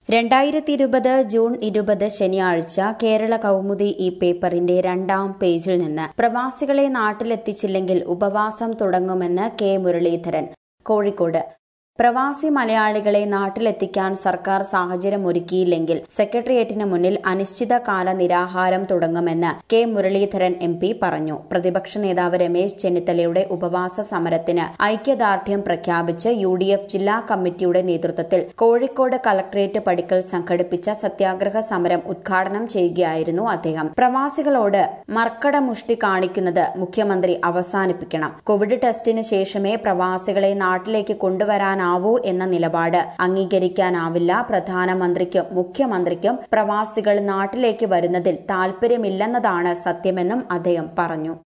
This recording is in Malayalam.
രണ്ടായിരത്തി ഇരുപത് ജൂൺ ഇരുപത് ശനിയാഴ്ച കേരള കൗമുദി ഈ പേപ്പറിന്റെ രണ്ടാം പേജിൽ നിന്ന് പ്രവാസികളെ നാട്ടിലെത്തിച്ചില്ലെങ്കിൽ ഉപവാസം തുടങ്ങുമെന്ന് കെ മുരളീധരൻ കോഴിക്കോട് പ്രവാസി മലയാളികളെ നാട്ടിലെത്തിക്കാൻ സർക്കാർ സാഹചര്യമൊരുക്കിയില്ലെങ്കിൽ സെക്രട്ടേറിയറ്റിന് മുന്നിൽ അനിശ്ചിതകാല നിരാഹാരം തുടങ്ങുമെന്ന് കെ മുരളീധരൻ എം പി പറഞ്ഞു പ്രതിപക്ഷ നേതാവ് രമേശ് ചെന്നിത്തലയുടെ ഉപവാസ സമരത്തിന് ഐക്യദാർഢ്യം പ്രഖ്യാപിച്ച് യു ഡി എഫ് ജില്ലാ കമ്മിറ്റിയുടെ നേതൃത്വത്തിൽ കോഴിക്കോട് കളക്ടറേറ്റ് പടിക്കൽ സംഘടിപ്പിച്ച സത്യാഗ്രഹ സമരം ഉദ്ഘാടനം ചെയ്യുകയായിരുന്നു അദ്ദേഹം പ്രവാസികളോട് മർക്കടമുഷ്ടി കാണിക്കുന്നത് മുഖ്യമന്ത്രി അവസാനിപ്പിക്കണം കോവിഡ് ടെസ്റ്റിന് ശേഷമേ പ്രവാസികളെ നാട്ടിലേക്ക് കൊണ്ടുവരാൻ ആവൂ എന്ന നിലപാട് അംഗീകരിക്കാനാവില്ല പ്രധാനമന്ത്രിക്കും മുഖ്യമന്ത്രിക്കും പ്രവാസികൾ നാട്ടിലേക്ക് വരുന്നതിൽ താൽപര്യമില്ലെന്നതാണ് സത്യമെന്നും അദ്ദേഹം പറഞ്ഞു